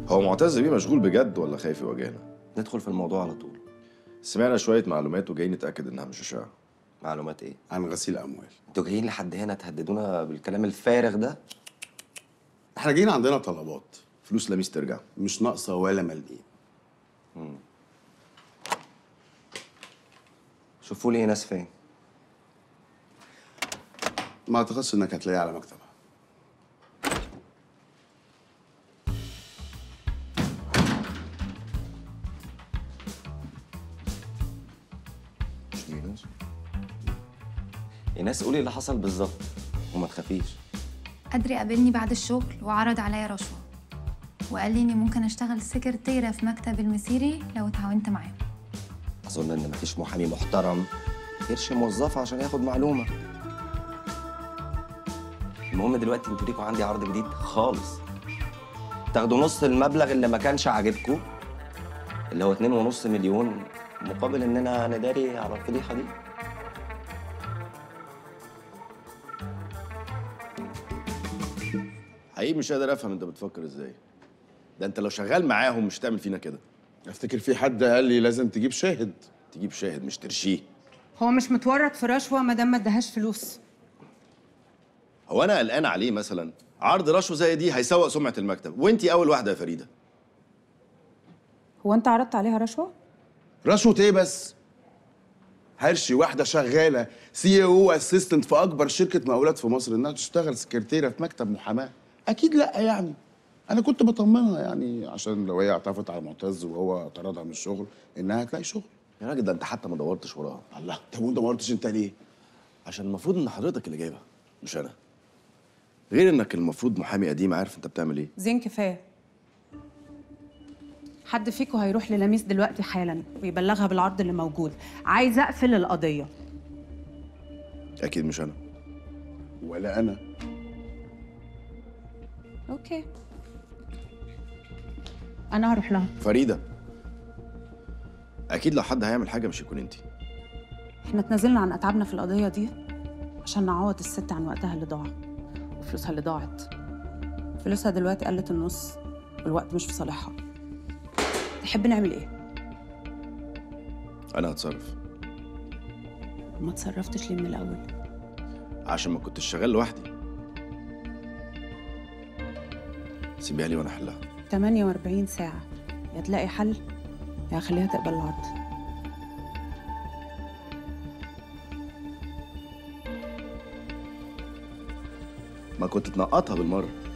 هو معتز بيه مشغول بجد ولا خايف يواجهنا ندخل في الموضوع على طول سمعنا شويه معلومات وجايين نتاكد انها مش اشاعه معلومات ايه عن غسيل اموال انتوا جايين لحد هنا تهددونا بالكلام الفارغ ده احنا جايين عندنا طلبات فلوس لميس ترجع مش ناقصه ولا مليم شوفوا لي ناس فين ما اعتقدش انك هتلاقيه على مكتبها مش دي ناس ناس قولي اللي حصل بالظبط وما تخافيش قدري قابلني بعد الشغل وعرض عليا رشوة وقال لي إني ممكن أشتغل سكرتيرة في مكتب المسيري لو اتعاونت معاه اظن ان مفيش محامي محترم يرشي موظفه عشان ياخد معلومه المهم دلوقتي انتوا ليكوا عندي عرض جديد خالص تاخدوا نص المبلغ اللي ما كانش عاجبكم اللي هو اتنين ونص مليون مقابل اننا نداري على الفضيحه دي حقيقي مش قادر افهم انت بتفكر ازاي ده انت لو شغال معاهم مش هتعمل فينا كده افتكر في حد قال لي لازم تجيب شاهد تجيب شاهد مش ترشيه هو مش متورط في رشوه ما دام ما ادهاش فلوس هو انا قلقان عليه مثلا عرض رشوه زي دي هيسوق سمعه المكتب وانتي اول واحده يا فريده هو انت عرضت عليها رشوه رشوة ايه بس؟ هرشي واحدة شغالة سي او اسيستنت في أكبر شركة مقاولات في مصر إنها تشتغل سكرتيرة في مكتب محاماة أكيد لأ يعني أنا كنت بطمنها يعني عشان لو هي اعترفت على معتز وهو طردها من الشغل إنها هتلاقي شغل يا راجل ده انت حتى ما دورتش وراها الله طب وأنت ما قلتش أنت ليه؟ عشان المفروض ان حضرتك اللي جايبها مش انا غير انك المفروض محامي قديم عارف انت بتعمل ايه زين كفايه حد فيكم هيروح للميس دلوقتي حالا ويبلغها بالعرض اللي موجود عايزه اقفل القضيه اكيد مش انا ولا أنا اوكي انا هروح لها فريده اكيد لو حد هيعمل حاجه مش هيكون انتي احنا اتنازلنا عن اتعابنا في القضيه دي عشان نعوض الست عن وقتها اللي ضاع وفلوسها اللي ضاعت فلوسها دلوقتي قلت النص والوقت مش في صالحها تحب نعمل ايه انا هتصرف ما تصرفتش ليه من الاول عشان ما كنتش شغال لوحدي سيبيها لي وانا احلها 48 ساعة يا تلاقي حل يا خليها تقبل العرض ما كنت تنقطها بالمره